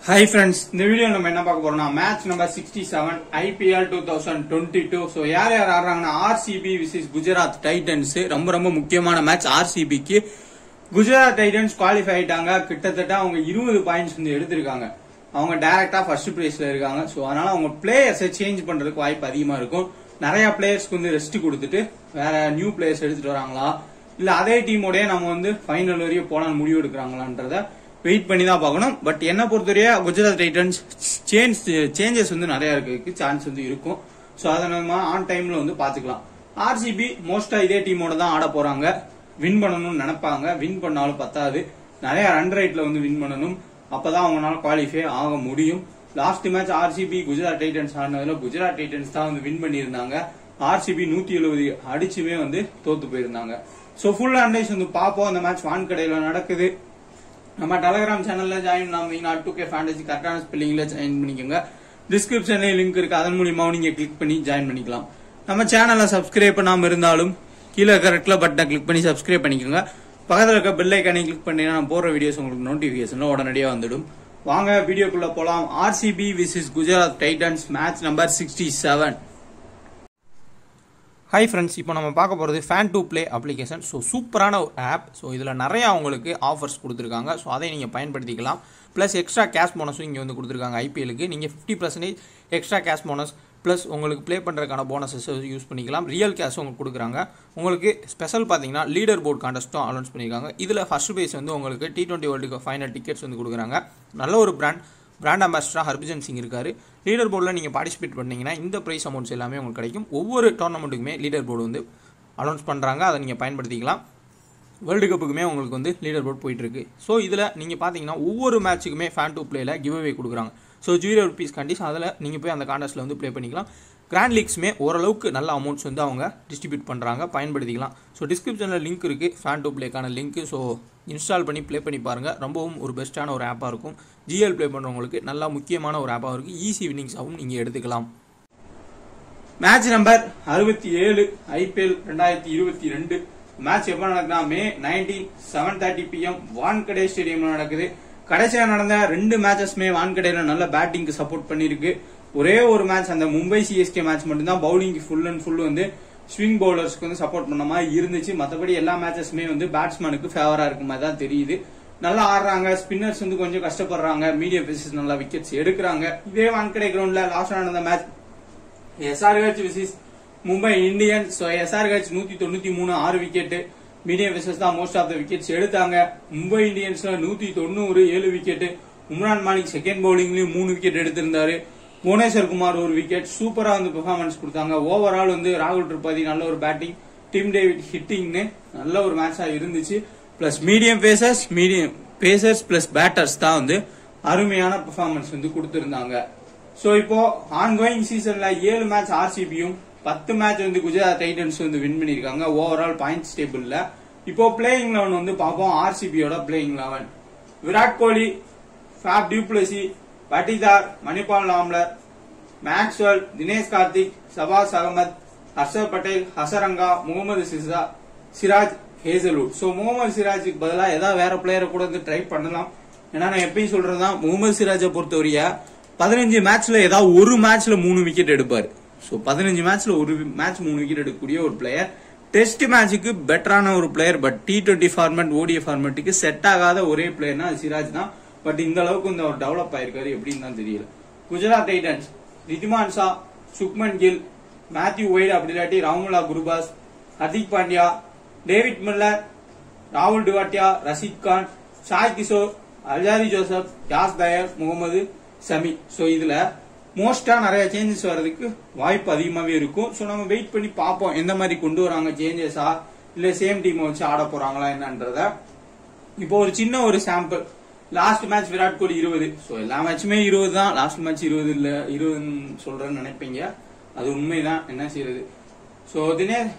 hi friends இந்த video நம்ம என்ன பார்க்க போறோம்னா match number sixty seven IPL two thousand twenty two so யார் யார் ஆடுறாங்கன்னா ஆர்சிபி விசிஸ் குஜராத் டைட்டன்ஸ் ரொம்ப ரொம்ப முக்கியமான மேட்ச் ஆர்சிபிக்கு குஜராத் டைட்டன்ஸ் குவாலிஃபை ஆயிட்டாங்க கிட்டத்தட்ட அவங்க இருபது பாயிண்ட்ஸ் வந்து எடுத்திருக்காங்க அவங்க டைரக்டா ஃபர்ஸ்ட் பிளேஸ்ல இருக்காங்க ஸோ அதனால அவங்க பிளேயர்ஸை சேஞ்ச் பண்றதுக்கு வாய்ப்பு அதிகமா இருக்கும் நிறைய பிளேயர்ஸ்க்கு வந்து ரெஸ்ட் கொடுத்துட்டு வேற நியூ பிளேயர்ஸ் எடுத்துட்டு வராங்களா இல்ல அதே டீமோடய நம்ம வந்து ஃபைனல் வரையும் போலான்னு முடிவு எடுக்கிறாங்களான்றத வெயிட் பண்ணி தான் பார்க்கணும் பட் என்ன பொறுத்தவரையா குஜராத் டைட்டன்ஸ் சேஞ்ச் சேஞ்சஸ் வந்து நிறைய இருக்கு சான்ஸ் வந்து இருக்கும் ஸோ அதை நம்ம ஆன் டைம்ல வந்து பாத்துக்கலாம் ஆர்சிபி மோஸ்டா இதே டீமோட தான் ஆட போறாங்க வின் பண்ணணும்னு நினைப்பாங்க வின் பண்ணாலும் பத்தாது நிறைய ரன் ரேட்ல வந்து வின் பண்ணணும் அப்பதான் அவங்களால குவாலிஃபை ஆக முடியும் last match RCB Gujarat Titans ஆடினதுல குஜராத் டைட்டன்ஸ் தான் வந்து வின் பண்ணியிருந்தாங்க ஆர்சிபி நூத்தி எழுபது அடிச்சுமே வந்து தோத்து போயிருந்தாங்க ஸோ ஃபுல் அனலைஸ் வந்து பார்ப்போம் அந்த மேட்ச் வான்கடையில நடக்குது நம்ம டெலகிராம் சேனல்ல ஜாயின் பண்ணீங்கன்னா டூ கே ஃபேண்டசி கரெக்டான ஸ்பெல்லிங்ல ஜாயின் பண்ணிக்கோங்க டிஸ்கிரிப்ஷன்ல லிங்க் இருக்கு அதன் மூலியமாவும் நீங்க கிளிக் பண்ணி ஜாயின் பண்ணிக்கலாம் நம்ம சேனலை சப்ஸ்கிரைப் பண்ணாம இருந்தாலும் கீழே இருக்க ரெட்ல பட்டனை கிளிக் பண்ணி சப்ஸ்கிரைப் பண்ணிக்கோங்க பக்கத்தில் இருக்க பெல் ஐக்கானை கிளிக் பண்ணீங்கன்னா நான் போடுற வீடியோஸ் உங்களுக்கு நோட்டிபிகேஷன்ல உடனடியாக வந்துடும் வாங்க வீடியோக்குள்ள போலாம் RCB versus Gujarat Titans match number sixty seven hi friends இப்போ நம்ம பார்க்க போகிறது fan two play application so சூப்பரான ஒரு ஆப் ஸோ இதில் நிறையா உங்களுக்கு ஆஃபர்ஸ் கொடுத்துருக்காங்க ஸோ அதை நீங்கள் பயன்படுத்திக்கலாம் ப்ளஸ் எக்ஸ்ட்ரா கேஷ் போனஸும் இங்கே வந்து கொடுத்துருக்காங்க ஐபிஎலுக்கு நீங்கள் fifty percentage extra cash bonus plus உங்களுக்கு ப்ளே பண்ணுறதுக்கான போனஸஸ் யூஸ் பண்ணிக்கலாம் ரியல் கேஷ் உங்களுக்கு கொடுக்குறாங்க உங்களுக்கு ஸ்பெஷல் பார்த்தீங்கன்னா லீடர் போர்ட் கான்டெஸ்ட்டும் அனௌன்ஸ் பண்ணியிருக்காங்க இதில் ஃபர்ஸ்ட் பேஸ் வந்து உங்களுக்கு T twenty world final tickets வந்து கொடுக்குறாங்க நல்ல ஒரு பிராண்ட் பிராண்ட் அம்பாசிடராக ஹர்பஜன் சிங் இருக்கார் லீடர் போர்டில் நீங்கள் பார்ட்டிசிபேட் பண்ணீங்கன்னா இந்த ப்ரைஸ் அமௌண்ட்ஸ் எல்லாமே உங்களுக்கு கிடைக்கும் ஒவ்வொரு டோர்னமெண்ட்டுக்குமே லீடர் போர்டு வந்து அனௌன்ஸ் பண்ணுறாங்க அதை நீங்கள் பயன்படுத்திக்கலாம் வேர்ல்டு கப்புக்குமே உங்களுக்கு வந்து லீடர் போர்ட் போயிட்டுருக்கு ஸோ இதில் நீங்கள் பார்த்தீங்கன்னா ஒவ்வொரு மேட்ச்சுக்குமே ஃபேன் டூ பிளேயில் கிவ் அவே கொடுக்குறாங்க ஸோ ஜீரோ ருபீஸ் கண்டிஸ் அதில் நீங்கள் போய் அந்த கான்டெஸ்ட்டில் வந்து ப்ளே பண்ணிக்கலாம் கிராண்ட் லீக்ஸுமே ஓரளவுக்கு நல்ல அமௌண்ட்ஸ் வந்து அவங்க டிஸ்ட்ரிபியூட் பண்ணுறாங்க பயன்படுத்திக்கலாம் ஸோ டிஸ்கிரிப்ஷனில் லிங்க் இருக்குது ஃபேன் டூ ப்ளேக்கான லிங்க் ஸோ இன்ஸ்டால் பண்ணி ப்ளே பண்ணி பாருங்கள் ரொம்பவும் ஒரு பெஸ்ட்டான ஒரு ஆப்பாக இருக்கும் ஜிஎல் ப்ளே பண்ணுறவங்களுக்கு நல்லா முக்கியமான ஒரு ஆப்பாக இருக்குது ஈஸி வின்னிங்ஸாகவும் நீங்கள் எடுத்துக்கலாம் மேட்ச் நம்பர் அறுபத்தி ஏழு ஐபிஎல் ரெண்டாயிரத்தி இருபத்தி ரெண்டு மேட்ச் எப்போ நடக்குதுன்னா May nineteen seven thirty PM Wankhede ஸ்டேடியம்ல நடக்குது கடைசியா நடந்த ரெண்டு மேட்சஸ்மே வான்கடையில நல்ல பேட்டிங்க்கு சப்போர்ட் பண்ணிருக்கு ஒரே ஒரு மேட்ச் அந்த மும்பை சிஎஸ்கே மேட்ச் மட்டும்தான் பவுலிங்க்கு ஃபுல் அண்ட் ஃபுல் வந்து ஸ்விங் பவுலர்ஸ்க்கு வந்து சப்போர்ட் பண்ண மாதிரி இருந்துச்சு மற்றபடி எல்லா மேட்சஸ்மே வந்து பேட்ஸ்மேனுக்கு ஃபேவரா இருக்க மாதிரி தான் தெரியுது நல்லா ஆடுறாங்க ஸ்பின்னர்ஸ் வந்து கொஞ்சம் கஷ்டப்படுறாங்க மீடியம் பேசஸ் நல்லா விக்கெட்ஸ் எடுக்கிறாங்க இதே வான்கடை கிரவுண்ட்ல லாஸ்ட் நடந்த match SRH versus Mumbai Indians so SRH நூத்தி தொண்ணூத்தி மூணு ஆறு விக்கெட் மீடியம் விசஸ் தான் மோஸ்ட் ஆஃப் த விக்கெட்ஸ் எடுத்தாங்க மும்பை இந்தியன்ஸ்ல நூத்தி தொண்ணூறு ஏழு விக்கெட் உம்ரான் மாலிக் செகண்ட் பவுலிங்லயும் மூணு விக்கெட் எடுத்திருந்தாரு புவனேஸ்வர் குமார் ஒரு விக்கெட் சூப்பரா வந்து பெர்ஃபார்மன்ஸ் கொடுத்தாங்க ஓவரால் வந்து ராகுல் திரிபாதி நல்ல ஒரு பேட்டிங் டிம் டேவிட் ஹிட்டிங்னு நல்ல ஒரு மேட்சா இருந்துச்சு plus medium pacers medium pacers plus batters தான் வந்து அருமையான பெர்ஃபார்மன்ஸ் வந்து கொடுத்திருந்தாங்க சோ இப்போ ஆன்கோயிங் சீசன்ல ஏழு மேட்ச் ஆர்சிபியும் பத்து மேட்ச் வந்து குஜராத் டைட்டன்ஸ் வந்து வின் பண்ணிருக்காங்க ஓவரால் பாயிண்ட்ஸ் டேபிள்ல இப்போ பிளேயிங் லெவன் வந்து பார்ப்போம் ஆர்சிபியோட playing eleven Virat Kohli Faf du Plessis Patidar Mahipal Lomror Maxwell Dinesh Karthik Shahbaz Ahmed Harshal Patel Hasaranga Mohammed சிசா சிராஜ் ஹேசல்வுட் சோ முகமது சிராஜுக்கு பதிலாக ஏதாவது வேற பிளேயரை கூட வந்து ட்ரை பண்ணலாம் ஏன்னா நான் எப்பயும் சொல்றதுதான் முகமது சிராஜை பொறுத்தவரைய பதினஞ்சு மேட்ச்ல ஏதாவது ஒரு மேட்ச்ல மூணு விக்கெட் எடுப்பாரு ஸோ பதினஞ்சு மேட்ச்ல ஒரு மேட்ச் மூணு விக்கெட் எடுக்கக்கூடிய ஒரு பிளேயர் டெஸ்ட் மேட்சுக்கு பெட்டரான ஒரு player but T twenty format ஓடிய ஃபார்மேட்டுக்கு செட் ஆகாத ஒரே பிளேயர்னா அது சிராஜ் தான் பட் இந்த அளவுக்கு இந்த அவர் டெவலப் ஆயிருக்காரு எப்படின்னு தான் தெரியல Gujarat Titans Wriddhiman Saha Shubman Gill Matthew Wade அப்படி இல்லாட்டி ராமுலா குருபாஸ் ஹர்திக் பாண்டியா டேவிட் மில்லர் ராகுல் Tewatia Rashid Khan Sai Kishore Alzarri Joseph Yash Dayal Mohammed Shami so இதுல மோஸ்டா நிறைய சேஞ்சஸ் வர்றதுக்கு வாய்ப்பு அதிகமாவே இருக்கும் சோ நம்ம வெயிட் பண்ணி பார்ப்போம் எந்த மாதிரி கொண்டு வராங்க சேஞ்சஸா இல்ல சேம் டீம் வச்சு ஆட போறாங்களா என்னன்றத இப்போ ஒரு சின்ன ஒரு sample last match Virat Kohli இருபது சோ எல்லா மேட்சுமே இருபது தான் லாஸ்ட் மேட்ச் இருபது இல்ல இருபதுன்னு சொல்றேன்னு நினைப்பீங்க அது உண்மைதான் என்ன செய்யறது so Dinesh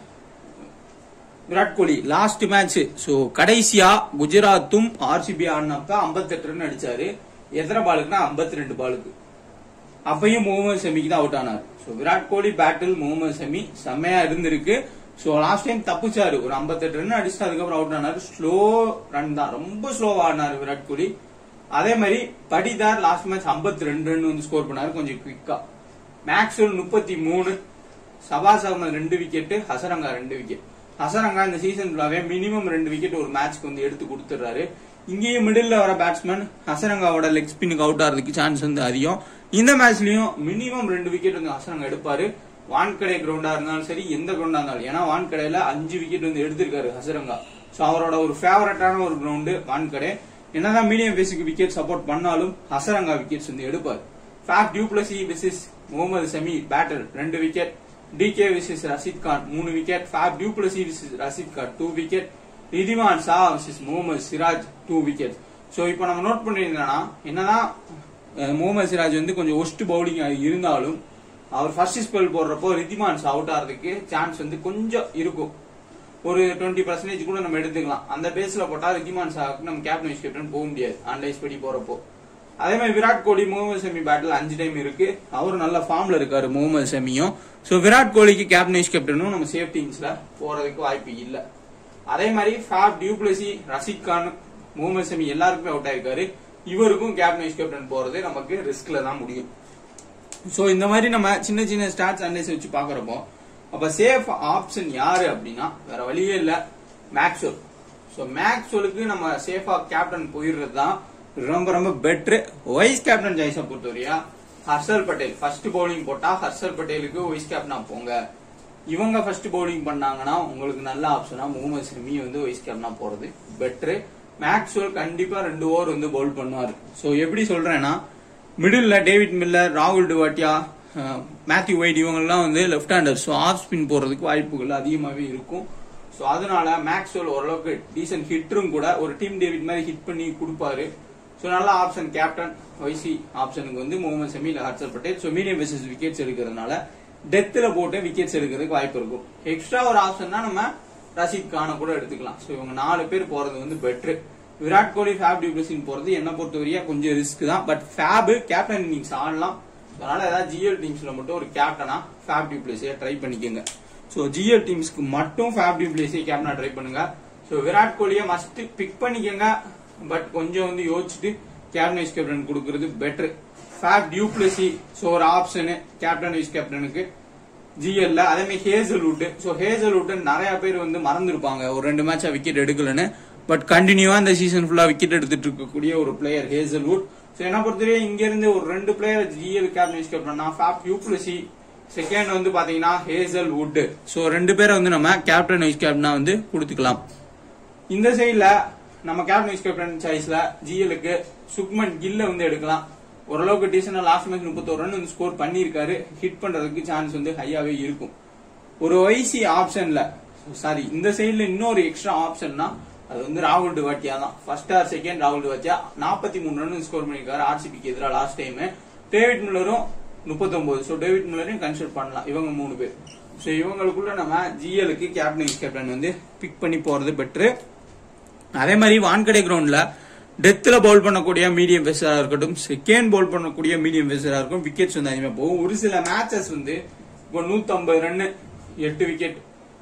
Virat Kohli last match so கடைசியா குஜராத்தும் ஆர்சிபி ஆடினப்ப 58 ரன் அடிச்சாரு எத்தனை பாலுக்குன்னா 52 ரெண்டு பாலுக்கு அப்பயும் முகமது ஷமிக்கு தான் அவுட் ஆனார் சோ விராட் கோலி பேட்டில் முகமது ஷமி செம்மையா இருந்திருக்கு சோ லாஸ்ட் டைம் தப்பிச்சாரு ஒரு 58 ரன் அடிச்சுட்டு அதுக்கப்புறம் அவுட் ஆனாரு ஸ்லோ ரன் தான் ரொம்ப ஸ்லோவா ஆடினாரு விராட் கோலி அதே மாதிரி படிதார் லாஸ்ட் மேட்ச் 52 ரெண்டு ரன் வந்து ஸ்கோர் பண்ணாரு கொஞ்சம் குவிக்கா மேக்ஸ்வெல் முப்பத்தி மூணு சபாஸ் அகமது ரெண்டு விக்கெட் ஹசரங்கா ரெண்டு விக்கெட் ஹசரங்கா இந்த சீசன் ஃபுல்லாவே மினிமம் ரெண்டு விக்கெட் ஒரு மேட்ச்க்கு வந்து எடுத்து கொடுத்துறாரு இங்கேயும் மிடில் வர பேட்ஸ்மேன் ஹசரங்காவோட லெக் ஸ்பின்னுக்கு அவுட் ஆகிறதுக்கு சான்ஸ் வந்து அதிகம் இந்த மேட்ச்லயும் மினிமம் ரெண்டு விக்கெட் வந்து ஹசரங்கா எடுப்பாரு வான்கடை கிரவுண்டா இருந்தாலும் சரி எந்த கிரவுண்டா இருந்தாலும் ஏன்னா வான்கடையில அஞ்சு விக்கெட் வந்து எடுத்திருக்காரு ஹசரங்கா சோ அவரோட ஒரு ஃபேவரட்டான ஒரு கிரவுண்டு வான்கடை என்னதான் மீடியம் பேஸுக்கு விக்கெட் சப்போர்ட் பண்ணாலும் ஹசரங்கா விக்கெட்ஸ் வந்து எடுப்பார் Faf du Plessis versus Mohammed Shami batter ரெண்டு wicket DK versus Rashid Khan மூணு wicket Faf du Plessis versus Rashid Khan two wicket Wriddhiman Saha versus Mohammed Siraj two wicket so இப்போ நம்ம நோட் பண்ணிருந்தோம்னா என்னதான் அஹ், முகமது சிராஜ் வந்து கொஞ்சம் ஒஸ்ட் பவுலிங் இருந்தாலும் அவர் ஃபர்ஸ்ட் ஸ்பெல் போடுறப்போ ரிதிமான்ஸ் அவுட் ஆகிறதுக்கு சான்ஸ் வந்து கொஞ்சம் இருக்கும் ஒரு டுவெண்ட்டி பர்சன்டேஜ் கூட நம்ம எடுத்துக்கலாம் அந்த பேஸ்ல போட்டா ரிதிமான் ஷாவுக்கு நம்ம கேப்டன் வைஸ் கேப்டன் போக முடியாது அன்லைஸ் படி போறப்போ அதே மாதிரி விராட் கோலி முகமது ஷமி பேட்டில் அஞ்சு டைம் இருக்கு அவர் நல்ல ஃபார்ம்ல இருக்காரு முகமது ஷமியும் சோ விராட் கோலிக்கு கேப்டன் வைஸ் கேப்டனும் நம்ம சேஃப்டிங்ஸ்ல போறதுக்கு வாய்ப்பு இல்ல அதே மாதிரி ஃபேப் டியூப்ளசி ரஷீத் கான் முகமது ஷமி எல்லாருக்குமே அவுட் ஆயிருக்காரு இவருக்கும் கேப்டன் வைஸ் கேப்டன் போறது நமக்கு ரிஸ்க்ல தான் முடியும் சோ இந்த மாதிரி நம்ம சின்ன சின்ன ஸ்டாட்ஸ் அனலைஸ் வச்சு பாக்குறப்போ அப்ப சேஃப் ஆப்ஷன் யாரு அப்படின்னா வேற வழியே இல்ல மேக்ஸ்வெல் சோ மேக்ஸ்வெலுக்கு நம்ம சேஃபா கேப்டன் போயிடுறது தான் ரொம்ப ரொம்ப பெட்ரு வைஸ் கேப்டன் ஜாய்ஸை பொறுத்தவரையா ஹர்ஷல் பட்டேல் ஃபர்ஸ்ட் பவுலிங் போட்டா ஹர்ஷல் பட்டேலுக்கு வைஸ் கேப்டனா போங்க இவங்க ஃபர்ஸ்ட் பவுலிங் பண்ணாங்கன்னா உங்களுக்கு நல்ல ஆப்ஷனா முகமது ஷமி வந்து வைஸ் கேப்டனா போறது பெட்ரு மேக்ஸ்வெல் கண்டிப்பா ரெண்டு ஓவர் வந்து பவுல் பண்ணுவாரு சோ எப்படி சொல்றேன்னா மிடில் டேவிட் மில்லர் ராகுல் டுவாட்டியா அஹ், மேத்யூ வைட் இவங்கெல்லாம் வந்து left hander so off spin போறதுக்கு வாய்ப்புகள் அதிகமாகவே இருக்கும் ஸோ அதனால மேக்ஸ்வெல் ஓரளவுக்கு டீசென்ட் ஹிட்டரும் கூட ஒரு டீம் டேவிட் மாதிரி ஹிட் பண்ணி கொடுப்பாரு ஸோ நல்ல ஆப்ஷன் கேப்டன் வைசி ஆப்ஷனுக்கு வந்து முகமது ஷமி இல்ல Harshal Patel so medium pacers wickets எடுக்கிறதுனால டெத்தில் போட்டு விக்கெட்ஸ் எடுக்கிறதுக்கு வாய்ப்பு இருக்கும் எக்ஸ்ட்ரா ஒரு ஆப்ஷன்னா நம்ம ரஷீத் கானை கூட எடுத்துக்கலாம் ஸோ இவங்க நாலு பேர் போறது வந்து பெட்ரு விராட் கோலி ஃபேப் டியூப்ளசின் போறது என்ன பொறுத்தவரையா கொஞ்சம் ரிஸ்க் தான் பட் ஃபேப் கேப்டன் இன்னிங்ஸ் ஆடலாம் அதனால ஏதாவது ஜிஎல் டீம்ஸ்ல மட்டும் ஒரு கேப்டனா ஃபேப் டியூப்ளசியை ட்ரை பண்ணிக்கோங்க ஸோ ஜிஎல் டீம்ஸ்க்கு மட்டும் ஃபேப் டியூப்ளசியை கேப்டனா ட்ரை பண்ணுங்க ஸோ விராட் கோலியை மஸ்ட் பிக் பண்ணிக்கோங்க பட் கொஞ்சம் வந்து யோசிச்சுட்டு கேப்டன் வைஸ் கேப்டன் கொடுக்கறது பெட்டர் ஃபேப் டியூப்ளசி ஸோ ஒரு ஆப்ஷனு கேப்டன் வைஸ் கேப்டனுக்கு ஜிஎல்ல அதே மாதிரி ஹேசல்வுட் ஸோ ஹேசல்வுட் நிறைய பேர் வந்து மறந்துருப்பாங்க ஒரு ரெண்டு மேட்சா விக்கெட் எடுக்கலன்னு பட் கண்டினியூவா இந்த சீசன் ஃபுல்லா விக்கெட் எடுத்துட்டு இருக்கக்கூடிய ஒரு பிளேயர் ஹேசல்வுட் ஸோ என்ன பொறுத்தவரை இங்க இருந்து ஒரு ரெண்டு பிளேயர் ஜிஎல் கேப்டன் வைஸ் கேப்டன்னா ஃபேப் டியூப்ளசி செகண்ட் வந்து பாத்தீங்கன்னா ஹேசல் வுட் ஸோ ரெண்டு பேரை வந்து நம்ம கேப்டன் வைஸ் கேப்டனா வந்து கொடுத்துக்கலாம் இந்த சைடுல நம்ம கேப்டன் வைஸ் கேப்டன் சாய்ஸ்ல ஜிஎலுக்கு சுக்மன் கில்ல வந்து எடுக்கலாம் ஓரளவுக்கு டீசெண்டா லாஸ்ட் மேட்ச் முப்பத்தோரு ரன் வந்து ஸ்கோர் பண்ணியிருக்காரு ஹிட் பண்றதுக்கு சான்ஸ் வந்து ஹையாவே இருக்கும் ஒரு ஒய்சி ஆப்ஷன்ல சாரி இந்த சைடுல இன்னொரு எக்ஸ்ட்ரா ஆப்ஷன்னா அது வந்து ராகுல் டுவாட்டியா தான் ஃபர்ஸ்ட் ஆர் செகண்ட் ராகுல் டுவாட்டியா நாற்பத்தி மூணு ரன் ஸ்கோர் பண்ணிருக்காரு ஆர்சிபிக்கு எதிராக லாஸ்ட் டைம் டேவிட் மில்லரும் முப்பத்தொன்பது ஸோ டேவிட் மில்லரையும் கன்சிடர் பண்ணலாம் இவங்க மூணு பேர் ஸோ இவங்களுக்குள்ள நம்ம ஜிஎலுக்கு கேப்டன் வைஸ் கேப்டன் வந்து பிக் பண்ணி போறது பெட்ரு அதே மாதிரி வான்கடை கிரவுண்ட்ல டெத்ல பவுல் பண்ணக்கூடிய மீடியம் பேசரா இருக்கட்டும் செகண்ட் பவுல் பண்ணக்கூடிய மீடியம் பேசரா இருக்கும் விக்கெட்ஸ் வந்து அதிகமா போகும் ஒரு சில மேட்சஸ் வந்து இப்போ 150 ரன் எட்டு விக்கெட்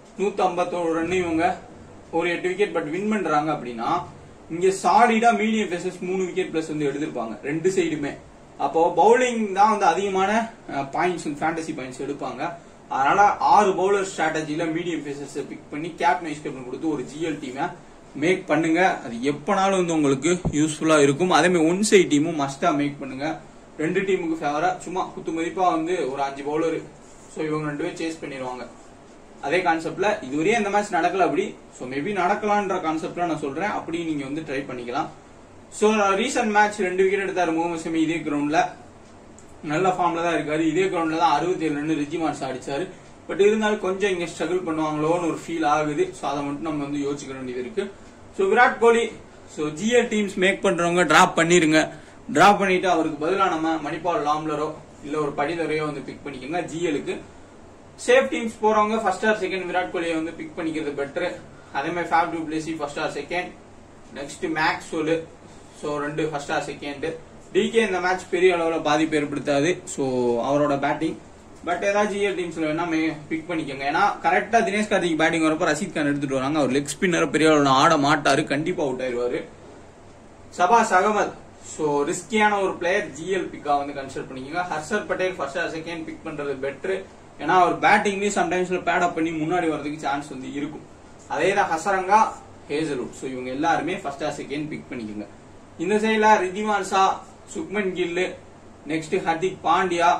151 ரன் இவங்க ஒரு எட்டு விக்கெட் பட் வின் பண்றாங்க அப்படின்னா இங்க சாலிடா மீடியம் பேசஸ் மூணு விக்கெட் பிளஸ் வந்து எடுத்திருப்பாங்க ரெண்டு சைடுமே அப்போ பவுலிங் தான் வந்து அதிகமான பாயிண்ட்ஸ் ஃபேண்டசி பாயிண்ட்ஸ் எடுப்பாங்க அதனால ஆறு பவுலர் ஸ்ட்ராட்டஜில மீடியம் பேசஸ் பிக் பண்ணி கேப்டன் வைஸ் கேப்டன் கொடுத்து ஒரு ஜிஎல் டீமை மேக் பண்ணுங்க அது எப்பனாலும் வந்து உங்களுக்கு யூஸ்ஃபுல்லா இருக்கும் அதே மாதிரி ஒன் சைட் டீமும் மஸ்டா மேக் பண்ணுங்க ரெண்டு டீமுக்கு ஃபேவரா சும்மா குத்து மதிப்பா வந்து ஒரு அஞ்சு பவுலர் ஸோ இவங்க ரெண்டு பேரும் சேஸ் பண்ணிடுவாங்க அதே கான்செப்ட்ல இதுவரையும் இந்த மேட்ச் நடக்கல அப்படி ஸோ மேபி நடக்கலான்ற கான்செப்ட்ல நான் சொல்றேன் அப்படி நீங்க வந்து ட்ரை பண்ணிக்கலாம் ஸோ ரீசன்ட் மேட்ச் ரெண்டு விக்கெட் எடுத்தாரு முகமது ஷமி இதே கிரவுண்ட்ல நல்ல ஃபார்ம்ல தான் இருக்காரு இதே கிரவுண்ட்ல தான் அறுபத்தி ஏழு ரன் ரிஜி மார்ஸ் அடிச்சாரு பட் இருந்தாலும் கொஞ்சம் இங்க ஸ்ட்ரகிள் பண்ணுவாங்களோன்னு ஒரு ஃபீல் ஆகுது ஸோ அதை மட்டும் நம்ம வந்து யோசிக்க வேண்டியது இருக்கு so Virat Kohli so GL teams make பண்றவங்க டிராப் பண்ணிருங்க டிராப் பண்ணிட்டு அவருக்கு பதிலாக நம்ம மணிபால் லாம்லரோ இல்ல ஒரு படிதரையோ வந்து பிக் பண்ணிக்கோங்க ஜிஎலுக்கு சேஃப் டீம்ஸ் போறவங்க ஃபர்ஸ்ட் ஆர் செகண்ட் விராட் கோலியை வந்து பிக் பண்ணிக்கிறது பெட்டர் அதே மாதிரி Faf du Plessis first or second next Maxwell so ரெண்டு ஃபர்ஸ்ட் ஆர் செகண்ட் டிகே இந்த மேட்ச் பெரிய அளவில் பாதிப்பு ஏற்படுத்தாது ஸோ அவரோட பேட்டிங் பட் ஏதாவது ஜிஎல் டீம்ஸ்ல வேணா பிக் பண்ணிக்கோங்க ஏன்னா கரெக்டா தினேஷ் கார்த்திக் பேட்டிங் வரப்போ ரஷீத் கான் எடுத்துட்டு வராங்க அவர் லெக் ஸ்பின்னர் பெரிய அளவில் ஆட மாட்டாரு கண்டிப்பா அவுட் ஆயிருவாரு சபாஸ் அகமது ஸோ ரிஸ்கியான ஒரு பிளேயர் ஜிஎல் பிக்கா வந்து கன்சிடர் பண்ணிக்கோங்க Harshal Patel first or second pick பண்றது பெட்ரு ஏன்னா அவர் பேட்டிங்லேயும் சம்டைம்ஸ்ல பேட் அப் பண்ணி முன்னாடி வரதுக்கு சான்ஸ் வந்து இருக்கும் அதே தான் ஹசரங்கா ஹேசல்வுட் ஸோ இவங்க எல்லாருமே ஃபர்ஸ்ட் ஆர் செகண்ட் பிக் பண்ணிக்கோங்க இந்த சைடில் ரிதிமான் ஷா சுக்மன் கில்லு நெக்ஸ்ட் ஹர்திக் பாண்டியா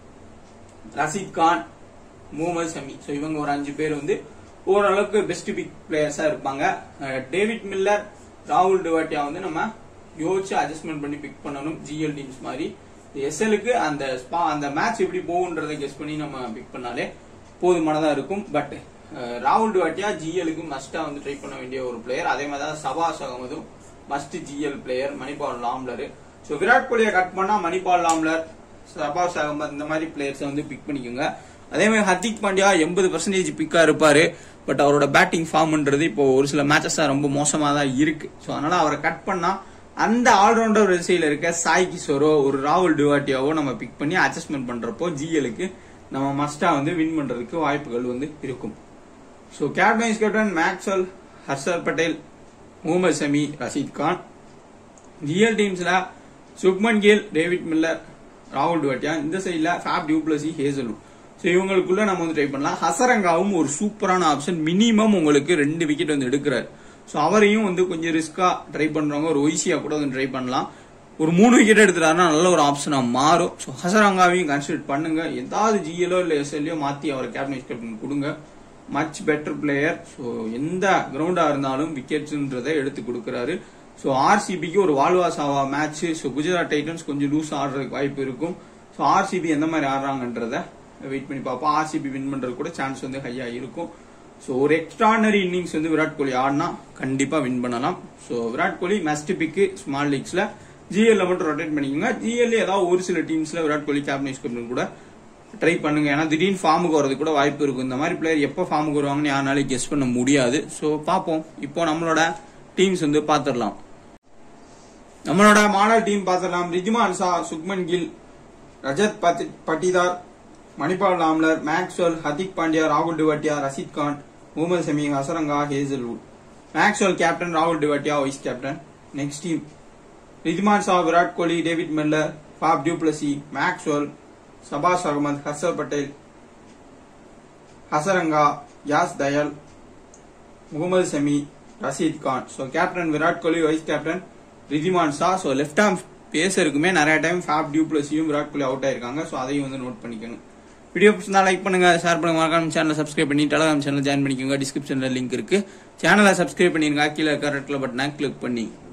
ரஷீத் கான் முகமது ஷமி ஸோ இவங்க ஒரு அஞ்சு பேர் வந்து ஓரளவுக்கு பெஸ்ட் பிக் பிளேயர்ஸா இருப்பாங்க அஹ் டேவிட் மில்லர் ராகுல் டுவாட்டியா வந்து நம்ம யோசிச்சு அட்ஜஸ்ட்மெண்ட் பண்ணி பிக் பண்ணணும் ஜிஎல் டீம்ஸ் மாதிரி எஸ்எலுக்கு அந்த ஸ்பா அந்த மேட்ச் எப்படி போகுன்றதை கெஸ் பண்ணி நம்ம பிக் பண்ணாலே போதுமானதா இருக்கும் பட் ராகுல் டுவாட்டியா ஜிஎலுக்கு மஸ்டா வந்து ட்ரை பண்ண வேண்டிய ஒரு பிளேயர் அதே மாதிரி தான் சபாஷ் அகமதும் must GL player Mahipal Lomror so Virat கோலியை கட் பண்ணா மணிபால் லாம்லர் சபாஷ் அகமது இந்த மாதிரி பிளேயர்ஸை வந்து பிக் பண்ணிக்கோங்க அதே மாதிரி ஹர்திக் பாண்டியா எண்பது பர்சன்டேஜ் பிக்கா இருப்பாரு பட் அவரோட பேட்டிங் ஃபார்ம்ன்றது இப்போ ஒரு சில மேட்சஸ் ரொம்ப மோசமா தான் இருக்கு ஸோ அதனால அவரை கட் பண்ணா அந்த ஆல்ரவுண்டர் வரிசையில் இருக்க சாய் கிஷோரோ ஒரு ராகுல் டுவாட்டியாவோ நம்ம பிக் பண்ணி அட்ஜஸ்ட்மெண்ட் பண்றப்போ ஜிஎலுக்கு நம்ம மஸ்டா வந்து வின் பண்றதுக்கு வாய்ப்புகள் வந்து இருக்கும் so captain captain Maxwell Harshal Patel Mohammed Shami Rashid Khan GL டீம்ஸ்ல சுக்மன் கில் டேவிட் மில்லர் ராகுல் டுவாட்டியா இந்த சைடில் ஃபேப் டியூப்ளசி ஹேசல்வுட் ஸோ இவங்களுக்குள்ள நம்ம வந்து ட்ரை பண்ணலாம் ஹசரங்காவும் ஒரு சூப்பரான ஆப்ஷன் மினிமம் உங்களுக்கு ரெண்டு விக்கெட் வந்து எடுக்கிறார் ஸோ அவரையும் வந்து கொஞ்சம் ரிஸ்கா ட்ரை பண்றவங்க ஒரு ஒய்சியா கூட வந்து ட்ரை பண்ணலாம் ஒரு மூணு விக்கெட் எடுத்துட்டாருன்னா நல்ல ஒரு ஆப்ஷனா மாறும் ஸோ ஹசரங்காவையும் கன்சிடர் பண்ணுங்க ஏதாவது ஜிஎலோ இல்லை எஸ்எல்லையோ மாத்தி அவரை கேப்டன் கேப்டன் கொடுங்க மச் பெட்டர் பிளேயர் ஸோ எந்த கிரவுண்டா இருந்தாலும் விக்கெட்ஸ்ன்றதை எடுத்து கொடுக்கறாரு ஸோ ஆர்சிபிக்கு ஒரு வால்வாசாவா மேட்ச் ஸோ குஜராத் டைட்டன்ஸ் கொஞ்சம் லூஸ் ஆடுறதுக்கு வாய்ப்பு இருக்கும் ஸோ ஆர்சிபி எந்த மாதிரி ஆடுறாங்கன்றத வெயிட் பண்ணி பார்ப்போம் ஆர்சிபி வின் பண்றது கூட சான்ஸ் வந்து ஹையா இருக்கும் ஸோ ஒரு எக்ஸ்ட்ரானரி இன்னிங்ஸ் வந்து விராட் கோலி ஆடினா கண்டிப்பா வின் பண்ணலாம் so Virat Kohli must pick small லீக்ஸ்ல ஜிஎல்ல மட்டும் ரொட்டேட் பண்ணிக்கோங்க ஜிஎல் ஏதாவது ஒரு சில டீம்ஸ்ல விராட் கோலி கேப்டன் கேப்டன் கூட ட்ரை பண்ணுங்க ஏன்னா திடீர்னு ஃபார்முக்கு வரது கூட வாய்ப்பு இருக்கும் இந்த மாதிரி பிளேயர் எப்போ ஃபார்முக்கு வருவாங்கன்னு யாருனாலும் கெஸ் பண்ண முடியாது ஸோ பார்ப்போம் இப்போ நம்மளோட டீம்ஸ் வந்து பார்த்துடலாம் நம்மளோட மாடல் டீம் பார்த்துடலாம் ரிஜிமான் ஷா சுக்மன் கில் ரஜத் பத்தி- பட்டிதார் மணிபால் லாம்லர் மேக்ஸ்வெல் ஹர்திக் பாண்டியா ராகுல் Tewatia Rashid Khan Mohammed Shami Hasaranga Hazlewood Maxwell captain ராகுல் Tewatia vice captain next team ரிஜ்மான் Shah Virat கோலி டேவிட் மெல்லர் பாப் டியூப்ளசி மேக்ஸ்வெல் சபாஷ் அகமது ஹர்ஷர் பட்டேல் ஹசரங்கா யாஸ் தயால் முகமது ஷமி ரஷீத் கான் ஸோ கேப்டன் விராட் கோலி vice captain Wriddhiman Shah so left arm பேசருக்குமே நிறைய டைம் ஃபேப் டியூப்ளஸியும் விராட் கோலி அவுட் ஆயிருக்காங்க ஸோ அதையும் வந்து நோட் பண்ணிக்கோங்க வீடியோ பிடிச்சிருந்தா லைக் பண்ணுங்க ஷேர் பண்ணுங்க மறக்காம சேனலை சப்ஸ்கிரைப் பண்ணி டெலகிராம் சேனல் ஜாயின் பண்ணிக்கோங்க டிஸ்கிரிப்ஷன்ல லிங்க் இருக்கு சேனலை சப்ஸ்கிரைப் பண்ணிருங்க கீழே இருக்க ரெட் கலர் பட்டனை கிளிக் பண்ணி